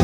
చూడొచ్చు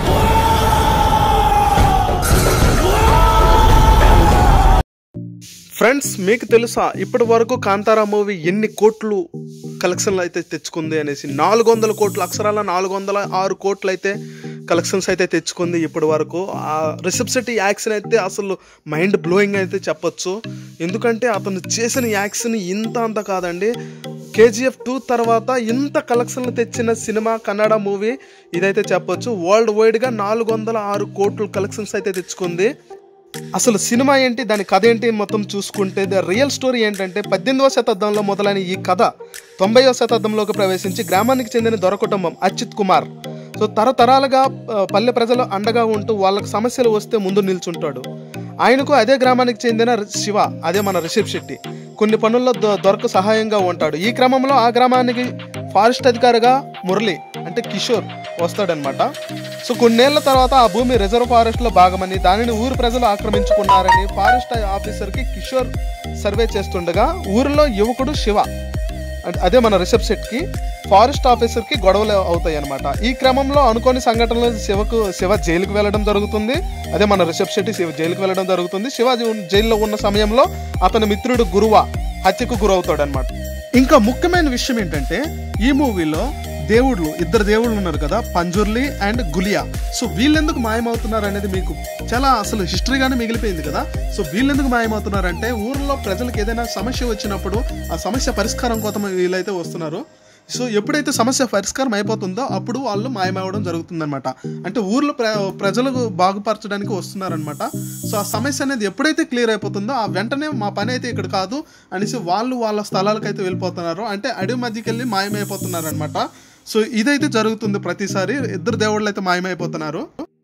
ఫ్రెండ్స్ మీకు తెలుసా ఇప్పటి వరకు కాంతారా మూవీ ఎన్ని కోట్లు కలెక్షన్లు అయితే తెచ్చుకుంది అనేసి నాలుగు వందల కోట్లు అక్షరాల నాలుగు వందల ఆరు కోట్లు అయితే కలెక్షన్స్ అయితే తెచ్చుకుంది ఇప్పటి వరకు ఆ రిసెప్సిటీ యాక్షన్ అయితే అసలు మైండ్ బ్లోయింగ్ అయితే చెప్పొచ్చు ఎందుకంటే అతను చేసిన యాక్షన్ ఇంత అంత కాదండి కేజీఎఫ్ టూ తర్వాత ఇంత కలెక్షన్లు తెచ్చిన సినిమా కన్నడ మూవీ ఇదైతే చెప్పొచ్చు వరల్డ్ వైడ్గా నాలుగు వందల ఆరు కోట్లు కలెక్షన్స్ అయితే తెచ్చుకుంది అసలు సినిమా ఏంటి దాని కథ ఏంటి మొత్తం చూసుకుంటే ద రియల్ స్టోరీ ఏంటంటే పద్దెనిమిదవ శతాబ్దంలో మొదలైన ఈ కథ తొంభైవ శతాబ్దంలోకి ప్రవేశించి గ్రామానికి చెందిన దొర కుటుంబం అచ్యుత్ కుమార్ సో తరతరాలుగా ఆ, పల్లె ప్రజలు అండగా ఉంటూ వాళ్ళకి సమస్యలు వస్తే ముందు నిల్చుంటాడు ఆయనకు అదే గ్రామానికి చెందిన శివ అదే మన రిషబ్ శెట్టి కొన్ని పనుల్లో దొ- దొరకు సహాయంగా ఉంటాడు ఈ క్రమంలో ఆ గ్రామానికి ఫారెస్ట్ అధికారిగా మురళి అంటే కిషోర్ వస్తాడనమాట సో కొన్నేళ్ల తర్వాత ఆ భూమి రిజర్వ్ ఫారెస్ట్ లో భాగమని దానిని ఊరు ప్రజలు ఆక్రమించుకున్నారని ఫారెస్ట్ ఆఫీసర్ కి కిషోర్ సర్వే చేస్తుండగా ఊరిలో యువకుడు శివ అంటే అదే మన రిషబ్ శెట్ కి ఫారెస్ట్ ఆఫీసర్ కి గొడవలు అవుతాయి అనమాట ఈ క్రమంలో అనుకోని సంఘటనలు శివకు శివ జైలుకు వెళ్ళడం జరుగుతుంది అదే మన రిషబ్ శెట్టి శివ జైలుకు వెళ్ళడం జరుగుతుంది శివ జై- జైల్లో ఉన్న సమయంలో అతని మిత్రుడు గురువ హత్యకు గురవుతాడు అనమాట ఇంకా ముఖ్యమైన విషయం ఏంటంటే ఈ మూవీలో దేవుళ్ళు ఇద్దరు దేవుళ్ళు ఉన్నారు కదా పంజుర్లి అండ్ గులియా సో వీళ్ళెందుకు మాయమవుతున్నారు అనేది మీకు చాలా అసలు హిస్టరీగానే మిగిలిపోయింది కదా సో వీళ్ళెందుకు మాయమవుతున్నారంటే ఊర్లో ప్రజలకు ఏదైనా సమస్య వచ్చినప్పుడు ఆ సమస్య పరిష్కారం కోసం వీళ్ళైతే వస్తున్నారు సో ఎప్పుడైతే సమస్య పరిష్కారం అయిపోతుందో అప్పుడు వాళ్ళు మాయమవడం జరుగుతుందన్నమాట అంటే ఊర్లో ప్ర ప్రజలకు బాగుపరచడానికి వస్తున్నారనమాట సో ఆ సమస్య అనేది ఎప్పుడైతే క్లియర్ అయిపోతుందో ఆ వెంటనే మా పని అయితే ఇక్కడ కాదు అనేసి వాళ్ళు వాళ్ళ స్థలాలకు అయితే వెళ్ళిపోతున్నారు అంటే అడవి మధ్యకి వెళ్ళి మాయమైపోతున్నారు అనమాట సో ఇదైతే జరుగుతుంది ప్రతిసారి ఇద్దరు దేవుళ్ళు అయితే మాయమైపోతున్నారు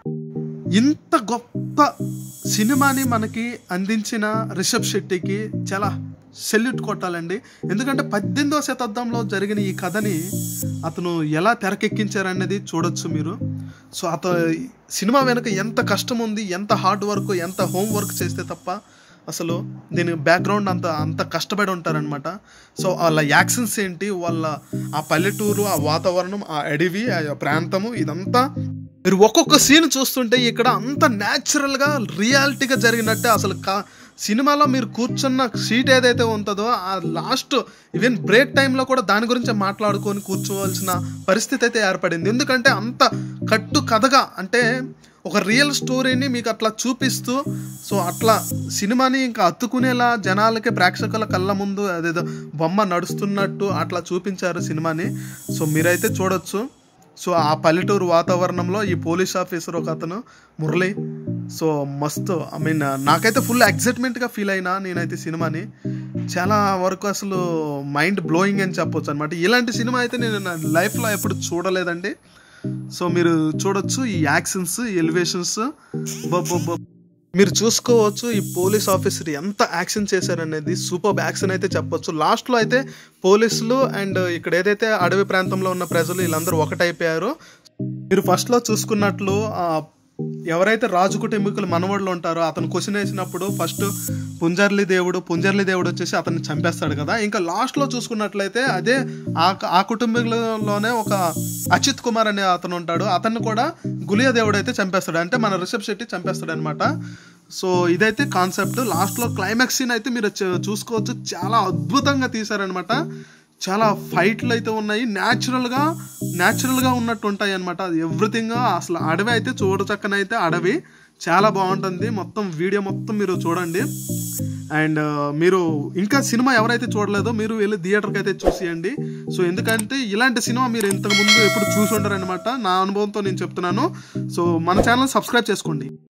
ఇంత గొప్ప సినిమాని మనకి అందించిన రిషబ్ శెట్టికి చాలా సెల్యూట్ కొట్టాలండి ఎందుకంటే పద్దెనిమిదవ శతాబ్దంలో జరిగిన ఈ కథని అతను ఎలా తెరకెక్కించారనేది చూడొచ్చు మీరు సో అత సినిమా వెనుక ఎంత కష్టం ఉంది ఎంత హార్డ్ వర్క్ ఎంత హోమ్ వర్క్ చేస్తే తప్ప అసలు దీని బ్యాక్గ్రౌండ్ అంత అంత కష్టపడి ఉంటారనమాట సో వాళ్ళ యాక్షన్స్ ఏంటి వాళ్ళ ఆ పల్లెటూరు ఆ వాతావరణం ఆ అడవి ఆ ప్రాంతము ఇదంతా మీరు ఒక్కొక్క సీన్ చూస్తుంటే ఇక్కడ అంత న్యాచురల్గా రియాలిటీగా జరిగినట్టే అసలు కా సినిమాలో మీరు కూర్చున్న సీట్ ఏదైతే ఉంటుందో ఆ లాస్ట్ ఈవెన్ బ్రేక్ టైంలో కూడా దాని గురించి మాట్లాడుకొని కూర్చోవలసిన పరిస్థితి అయితే ఏర్పడింది ఎందుకంటే అంత కట్టు కథగా అంటే ఒక రియల్ స్టోరీని మీకు అట్లా చూపిస్తూ సో అట్లా సినిమాని ఇంకా అత్తుకునేలా జనాలకి ప్రేక్షకుల కళ్ళ ముందు అదేదో బొమ్మ నడుస్తున్నట్టు అట్లా చూపించారు సినిమాని సో మీరైతే చూడొచ్చు సో ఆ పల్లెటూరు వాతావరణంలో ఈ పోలీస్ ఆఫీసర్ ఒక అతను మురళి సో మస్తు ఐ మీన్ నాకైతే ఫుల్ ఎక్సైట్మెంట్గా ఫీల్ అయినా నేనైతే సినిమాని చాలా వరకు అసలు మైండ్ బ్లోయింగ్ అని చెప్పొచ్చు అనమాట ఇలాంటి సినిమా అయితే నేను నా లైఫ్లో ఎప్పుడు చూడలేదండి సో మీరు చూడొచ్చు ఈ యాక్షన్స్ ఎలివేషన్స్ మీరు చూసుకోవచ్చు ఈ పోలీస్ ఆఫీసర్ ఎంత యాక్షన్ చేశారనేది సూపర్ యాక్షన్ అయితే చెప్పొచ్చు లాస్ట్లో అయితే పోలీసులు అండ్ ఇక్కడ ఏదైతే అడవి ప్రాంతంలో ఉన్న ప్రజలు వీళ్ళందరూ ఒకటైపోయారు మీరు ఫస్ట్లో చూసుకున్నట్లు ఆ, ఎవరైతే రాజు కుటుంబీకులు మనవళ్ళు ఉంటారో అతను క్వశ్చన్ వేసినప్పుడు ఫస్ట్ పుంజర్లి దేవుడు పుంజర్లి దేవుడు వచ్చేసి అతన్ని చంపేస్తాడు కదా ఇంకా లాస్ట్లో చూసుకున్నట్లయితే అదే ఆ ఆ కుటుంబీకులలోనే ఒక అచిత్ కుమార్ అనే అతను ఉంటాడు అతన్ని కూడా గులియా దేవుడు అయితే చంపేస్తాడు అంటే మన రిషబ్ శెట్టి చంపేస్తాడు అనమాట సో ఇదైతే కాన్సెప్ట్ లాస్ట్లో క్లైమాక్స్ సీన్ అయితే మీరు చూ- చూసుకోవచ్చు చాలా అద్భుతంగా తీశారనమాట చాలా ఫైట్లు అయితే ఉన్నాయి న్యాచురల్గా న్యాచురల్గా ఉన్నట్టు ఉంటాయి అనమాట అది ఎవ్రీథింగ్ అసలు అడవి అయితే చూడచక్కనైతే అడవి చాలా బాగుంటుంది మొత్తం వీడియో మొత్తం మీరు చూడండి అండ్ మీరు ఇంకా సినిమా ఎవరైతే చూడలేదో మీరు వెళ్ళి థియేటర్కి అయితే చూసేయండి సో ఎందుకంటే ఇలాంటి సినిమా మీరు ఇంతకు ముందు ఎప్పుడు చూసి ఉండరు అనమాట నా అనుభవంతో నేను చెప్తున్నాను సో మన ఛానల్ సబ్స్క్రైబ్ చేసుకోండి